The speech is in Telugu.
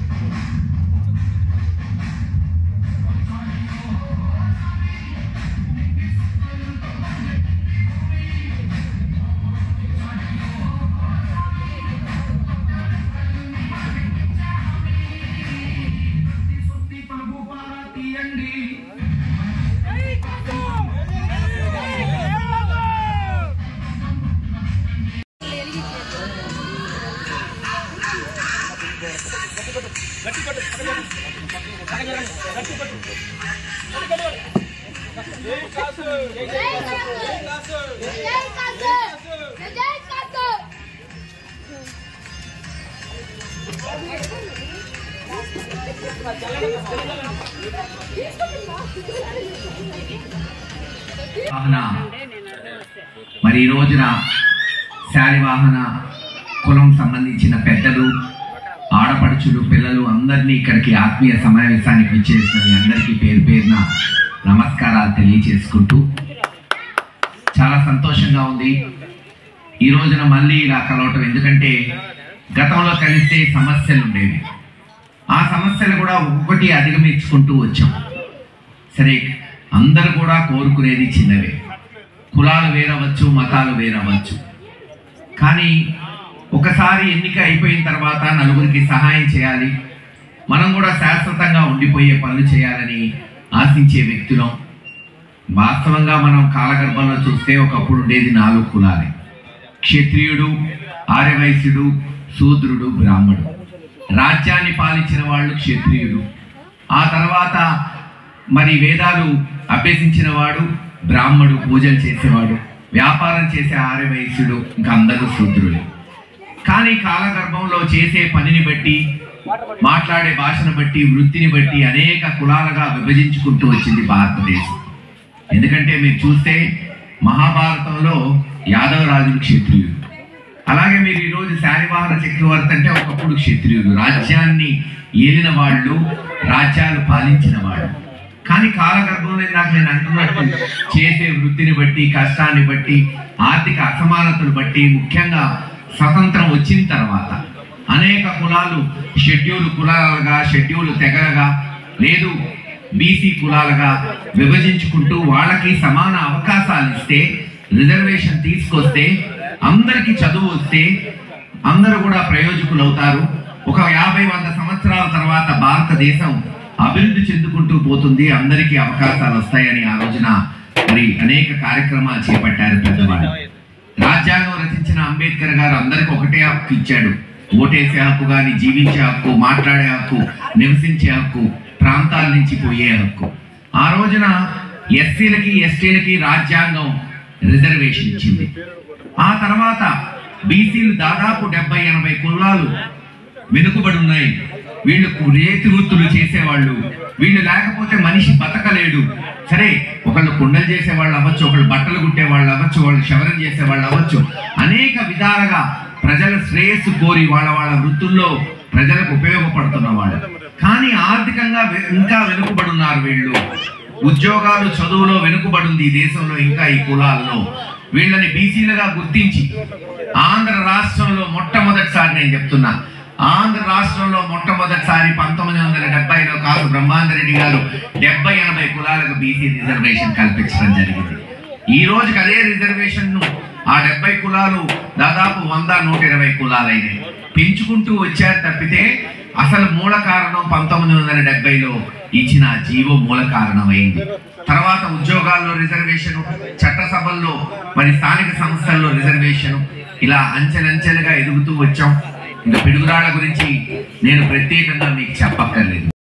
జై కాసు జై కాసు వాహన మరి ఈ రోజున శాలివాహన కులం సంబంధించిన పెద్దలు ఆడపడుచులు పిల్లలు అందరినీ ఇక్కడికి ఆత్మీయ సమావేశానికి విచ్చేసిన మీ అందరికీ పేరు పేరున నమస్కారాలు తెలియచేసుకుంటూ చాలా సంతోషంగా ఉంది ఈ రోజున మళ్ళీ ఇలా కలవటం ఎందుకంటే గతంలో కలిస్తే సమస్యలు ఉండేవి ఆ సమస్యలు కూడా ఒక్కొక్కటి అధిగమించుకుంటూ వచ్చాం సరే అందరూ కూడా కోరుకునేది చిన్నవే కులాలు వేరవచ్చు మతాలు వేరవచ్చు కానీ ఒకసారి ఎన్నిక అయిపోయిన తర్వాత నలుగురికి సహాయం చేయాలి మనం కూడా శాశ్వతంగా ఉండిపోయే పనులు చేయాలని ఆశించే వ్యక్తులం వాస్తవంగా మనం కాలగర్భంలో చూస్తే ఒకప్పుడు ఉండేది నాలుగు కులాలే క్షత్రియుడు ఆర్యవైశ్యుడు శూద్రుడు బ్రాహ్మడు రాజ్యాన్ని పాలించిన వాళ్ళు క్షత్రియుడు ఆ తర్వాత మరి వేదాలు అభ్యసించిన వాడు బ్రాహ్మడు పూజలు చేసేవాడు వ్యాపారం చేసే ఆర్యవైశ్యుడు ఇంకా అందరూ శూద్రులు కానీ కాలగర్భంలో చేసే పనిని బట్టి మాట్లాడే భాషను బట్టి వృత్తిని బట్టి అనేక కులాలుగా విభజించుకుంటూ వచ్చింది భారతదేశం ఎందుకంటే మీరు చూస్తే మహాభారతంలో యాదవ రాజులు క్షత్రియులు అలాగే మీరు ఈరోజు శాలివాహన చక్రవర్తి అంటే ఒకప్పుడు క్షత్రియులు రాజ్యాన్ని ఏలిన వాళ్ళు రాజ్యాలు పాలించిన వాళ్ళు కానీ కాలగర్భంలో నాకు నేను అంటున్నట్టు చేసే వృత్తిని బట్టి కష్టాన్ని బట్టి ఆర్థిక అసమానతలు బట్టి ముఖ్యంగా స్వతంత్రం వచ్చిన తర్వాత అనేక కులాలు షెడ్యూల్ కులాలుగా షెడ్యూల్ తెగలుగా లేదు బీసీ కులాలుగా విభజించుకుంటూ వాళ్ళకి సమాన అవకాశాలు ఇస్తే రిజర్వేషన్ తీసుకొస్తే అందరికీ చదువు వస్తే అందరూ కూడా ప్రయోజకులు అవుతారు ఒక యాభై వంద సంవత్సరాల తర్వాత భారతదేశం అభివృద్ధి చెందుకుంటూ పోతుంది అందరికీ అవకాశాలు వస్తాయని ఆ రోజున మరి అనేక కార్యక్రమాలు చేపట్టారు పెద్దవాళ్ళు రాజ్యాంగం రచించిన అంబేద్కర్ గారు అందరికి ఒకటే హక్కు ఇచ్చాడు ఓటేసే హక్కు కానీ జీవించే హక్కు మాట్లాడే హక్కు నివసించే హక్కు ప్రాంతాల నుంచి పోయే హక్కు ఆ రోజున ఎస్సీలకి ఎస్టీలకి రాజ్యాంగం రిజర్వేషన్ ఇచ్చింది ఆ తర్వాత బీసీలు దాదాపు డెబ్బై ఎనభై కులాలు వెనుకబడి ఉన్నాయి వీళ్ళు రేతి వృత్తులు చేసేవాళ్ళు వీళ్ళు లేకపోతే మనిషి బతకలేడు సరే ఒకళ్ళు కుండలు చేసేవాళ్ళు అవ్వచ్చు ఒకళ్ళు బట్టలు కుట్టేవాళ్ళు అవ్వచ్చు వాళ్ళు క్షవరం చేసేవాళ్ళు అవ్వచ్చు అనేక విధాలుగా ప్రజల శ్రేయస్సు కోరి వాళ్ళ వాళ్ళ వృత్తుల్లో ప్రజలకు ఉపయోగపడుతున్న వాళ్ళు కానీ ఆర్థికంగా వె- ఇంకా వెనుకబడి ఉన్నారు వీళ్ళు ఉద్యోగాలు చదువులో వెనుకబడింది ఈ దేశంలో ఇంకా ఈ కులాల్లో వీళ్ళని బీసీలుగా గుర్తించి ఆంధ్ర రాష్ట్రంలో మొట్టమొదటిసారి నేను చెప్తున్నా ఆంధ్ర రాష్ట్రంలో మొట్టమొదటిసారి పంతొమ్మిది వందల డెబ్బైలో కాసు బ్రహ్మాందరెడ్డి గారు డెబ్బై ఎనభై కులాలకు బీసీ రిజర్వేషన్ కల్పించడం జరిగింది ఈ రోజుకి అదే రిజర్వేషన్ ను ఆ డెబ్బై కులాలు దాదాపు వంద నూట ఇరవై కులాలైనాయి పెంచుకుంటూ వచ్చారు తప్పితే అసలు మూల కారణం పంతొమ్మిది వందల డెబ్బైలో ఇచ్చిన ఆ జీవో మూల కారణమైంది తర్వాత ఉద్యోగాల్లో రిజర్వేషన్ చట్టసభల్లో మరి స్థానిక సంస్థల్లో రిజర్వేషన్ ఇలా అంచెలంచెలుగా ఎదుగుతూ వచ్చాం ఇంకా పిడుగురాళ్ళ గురించి నేను ప్రత్యేకంగా మీకు చెప్పక్కర్లేదు